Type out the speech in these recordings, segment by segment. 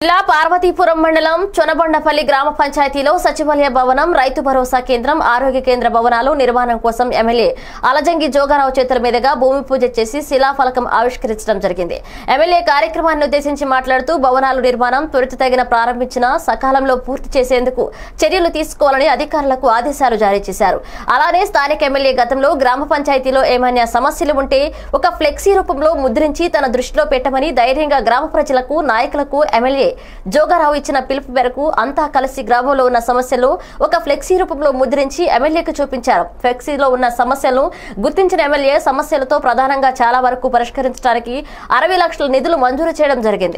జిల్లా పార్వతీపురం మండలం చొనబొండపల్లి గ్రామ పంచాయతీలో సచివాలయ భవనం రైతు భరోసా కేంద్రం ఆరోగ్య కేంద్ర భవనాలు నిర్మాణం కోసం ఎమ్మెల్యే అలజంగి జోగారావు చేతుల మీదుగా భూమి పూజ చేసి శిలాఫలకం ఆవిష్కరించడం జరిగింది ఎమ్మెల్యే కార్యక్రమాన్ని ఉద్దేశించి మాట్లాడుతూ భవనాలు నిర్మాణం త్వరితగిన ప్రారంభించిన సకాలంలో పూర్తి చేసేందుకు చర్యలు తీసుకోవాలని అధికారులకు ఆదేశాలు జారీ చేశారు అలానే స్థానిక ఎమ్మెల్యే గతంలో గ్రామ పంచాయతీలో ఏమైనా సమస్యలు ఉంటే ఒక ఫ్లెక్సీ రూపంలో ముద్రించి తన దృష్టిలో పెట్టమని ధైర్యంగా గ్రామ ప్రజలకు నాయకులకు ఎమ్మెల్యే జోగారావు ఇచ్చిన పిలుపు మేరకు అంతా కలిసి గ్రామంలో ఉన్న సమస్యలు ఒక ఫ్లెక్సీ రూపంలో ముద్రించి ఎమ్మెల్యేకు చూపించారు ఫ్లెక్సీలో ఉన్న సమస్యలను గుర్తించిన ఎమ్మెల్యే సమస్యలతో ప్రధానంగా చాలా వరకు పరిష్కరించడానికి అరవై లక్షల నిధులు మంజూరు చేయడం జరిగింది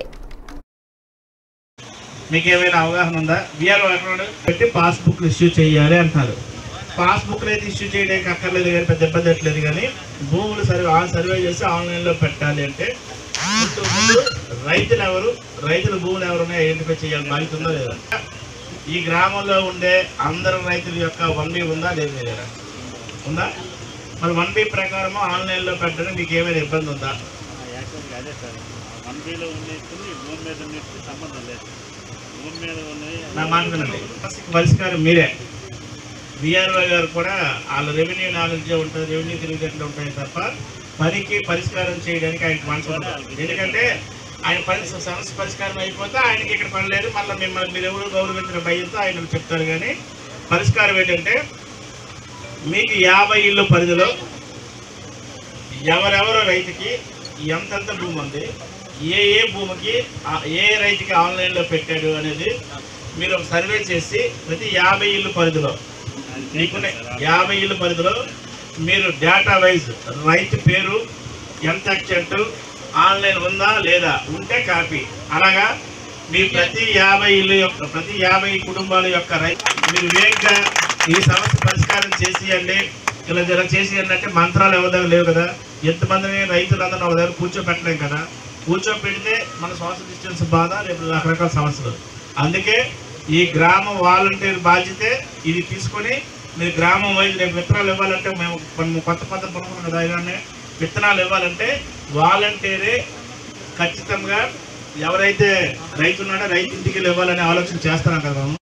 మీకు ఏమైనా అవగాహన ఉందా విఆర్ఓ అకౌంట్ పెట్టి పాస్బుక్ ఇష్యూ చేయాలి అంటారు పాస్బుక్ అయితే ఇష్యూ చేయడానికి అక్కర్లేదు కానీ పెద్ద ఇబ్బంది ఎట్లేదు కానీ భూములు సర్వే ఆ సర్వే చేసి ఆన్లైన్లో పెట్టాలి అంటే ముందు ముందు రైతులు ఎవరు రైతుల భూములు ఎవరు ఉన్నాయో ఐడెంటిఫై చేయాలి బాధ్యత ఉందా లేదా ఈ గ్రామంలో ఉండే అందరు రైతుల యొక్క వన్ బి ఉందా లేదు మీ దగ్గర ఉందా మరి వన్ బి ప్రకారం ఆన్లైన్లో పెట్టడం మీకు ఏమైనా ఇబ్బంది ఉందా యాక్చువల్గా అదే సార్ వన్ బీలో ఉన్నట్టుని భూమి మీద ఉన్నట్టు సంబంధం లేదు భూమి మీద ఉన్నాయి నా మాట వినండి సమస్యకి పరిష్కారం మీరే విఆర్ఓ గారు కూడా వాళ్ళ రెవెన్యూ నాలెడ్జ్ ఉంటుంది రెవెన్యూ తెలివితేటలు ఉంటాయి తప్ప పనికి పరిష్కారం చేయడానికి ఆయనకి మనసు ఉండదు. ఎందుకంటే ఆయన పని సమస్య పరిష్కారం అయిపోతే ఆయనకి ఇక్కడ పని లేదు మళ్ళీ మిమ్మల్ని మీరు ఎవరు గౌరవించిన భయంతో ఆయన చెప్తారు కానీ పరిష్కారం ఏంటంటే మీకు యాభై ఇల్లు పరిధిలో ఎవరెవరు రైతుకి ఎంతెంత భూమి ఉంది ఏ ఏ భూమికి ఆ- ఏ రైతుకి ఆన్లైన్లో పెట్టాడు అనేది మీరు ఒక సర్వే చేసి ప్రతి యాభై ఇల్లు పరిధిలో మీకున్న యాభై ఇల్లు పరిధిలో మీరు డేటా వైజ్ రైతు పేరు ఎంత అక్సెంట్ ఆన్లైన్ ఉందా లేదా ఉంటే కాపీ అలాగా మీ ప్రతి యాభై ఇల్లు యొక్క ప్రతి యాభై కుటుంబాల యొక్క రైతు మీరు వేగంగా ఈ సమస్య పరిష్కారం చేసియండి ఇలా ఇలా చేసియండి అంటే మంత్రాలు ఎవరి దగ్గర లేవు కదా ఎంతమందిని రైతులందరినీ ఒక దగ్గర కూర్చోపెట్టలేం కదా కూర్చోపెడితే మన సోషల్ డిస్టెన్స్ బాధ రేపు రకరకాల సమస్యలు అందుకే ఈ గ్రామ వాలంటీర్ బాధ్యతే ఇది తీసుకొని మీరు గ్రామం వైజ్ రేపు విత్తనాలు ఇవ్వాలంటే మేము కొన్ని కొత్త కొత్త పనుకున్నాం కదా ఇవన్నీ విత్తనాలు ఇవ్వాలంటే వాలంటీరే ఖచ్చితంగా ఎవరైతే రైతు ఉన్నాడో రైతు ఇంటికి వెళ్ళి ఇవ్వాలనే ఆలోచన చేస్తున్నాం కదా మనం